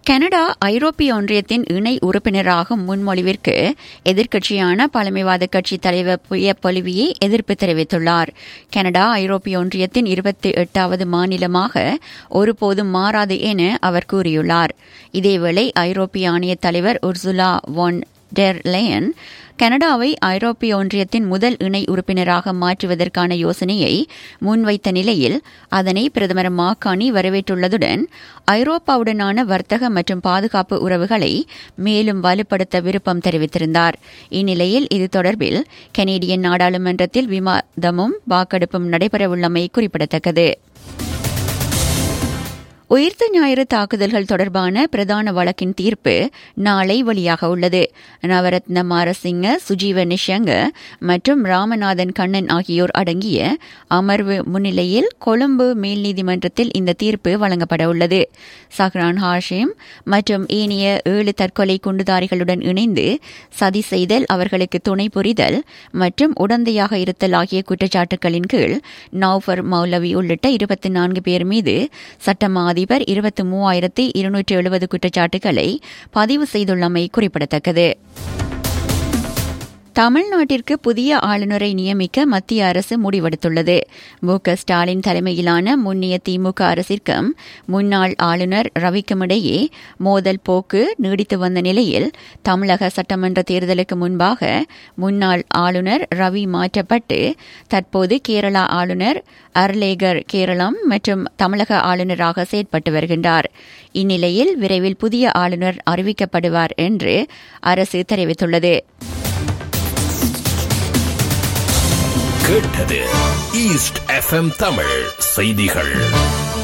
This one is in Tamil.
கனடா ஐரோப்பிய ஒன்றியத்தின் இணை உறுப்பினராகும் முன்மொழிவிற்கு எதிர்க்கட்சியான பழமைவாத கட்சி தலைவர் புய பொலிவியை எதிர்ப்பு தெரிவித்துள்ளார் கனடா ஐரோப்பிய ஒன்றியத்தின் இருபத்தி எட்டாவது மாநிலமாக ஒருபோதும் மாறாது என அவர் கூறியுள்ளார் இதேவேளை ஐரோப்பிய ஆணைய தலைவர் உர்சுலா வான் டெர் லேயன் கனடாவை ஐரோப்பிய ஒன்றியத்தின் முதல் இணை உறுப்பினராக மாற்றுவதற்கான யோசனையை முன்வைத்த நிலையில் அதனை பிரதமர் மாக்கானி வரவேற்றுள்ளதுடன் ஐரோப்பாவுடனான வர்த்தக மற்றும் பாதுகாப்பு உறவுகளை மேலும் வலுப்படுத்த விருப்பம் தெரிவித்திருந்தார் இந்நிலையில் இது தொடர்பில் கனேடியன் நாடாளுமன்றத்தில் விவாதமும் வாக்கெடுப்பும் நடைபெறவுள்ளமை குறிப்பிடத்தக்கது உயிர்த்த ஞாயிறு தாக்குதல்கள் தொடர்பான பிரதான வழக்கின் தீர்ப்பு நாளை வெளியாக உள்ளது நவரத்ன மாரசிங்க சுஜீவ நிஷங்க மற்றும் ராமநாதன் கண்ணன் ஆகியோர் அடங்கிய அமர்வு முன்னிலையில் கொழும்பு மேல் நீதிமன்றத்தில் இந்த தீர்ப்பு வழங்கப்பட உள்ளது சஹ்ரான் ஹாஷிம் மற்றும் ஏனைய ஏழு தற்கொலை குண்டுதாரிகளுடன் இணைந்து சதி செய்தல் அவர்களுக்கு துணை புரிதல் மற்றும் உடந்தையாக இருத்தல் ஆகிய குற்றச்சாட்டுகளின் கீழ் நௌஃபர் மௌலவி உள்ளிட்ட இருபத்தி நான்கு பேர் மீது சட்டமா அதிபர் இருபத்தி மூவாயிரத்தி இருநூற்றி எழுபது குற்றச்சாட்டுகளை பதிவு செய்துள்ளமை குறிப்பிடத்தக்கது தமிழ்நாட்டிற்கு புதிய ஆளுநரை நியமிக்க மத்திய அரசு முடிவெடுத்துள்ளது மு க ஸ்டாலின் தலைமையிலான முன்னிய திமுக அரசிற்கும் முன்னாள் ஆளுநர் ரவிக்கும் இடையே மோதல் போக்கு நீடித்து வந்த நிலையில் தமிழக சட்டமன்ற தேர்தலுக்கு முன்பாக முன்னாள் ஆளுநர் ரவி மாற்றப்பட்டு தற்போது கேரளா ஆளுநர் அர்லேகர் கேரளம் மற்றும் தமிழக ஆளுநராக செயற்பட்டு வருகின்றார் இந்நிலையில் விரைவில் புதிய ஆளுநர் அறிவிக்கப்படுவார் என்று அரசு தெரிவித்துள்ளது கேட்டது ஈஸ்ட் எஃப்எம் தமிழ் செய்திகள்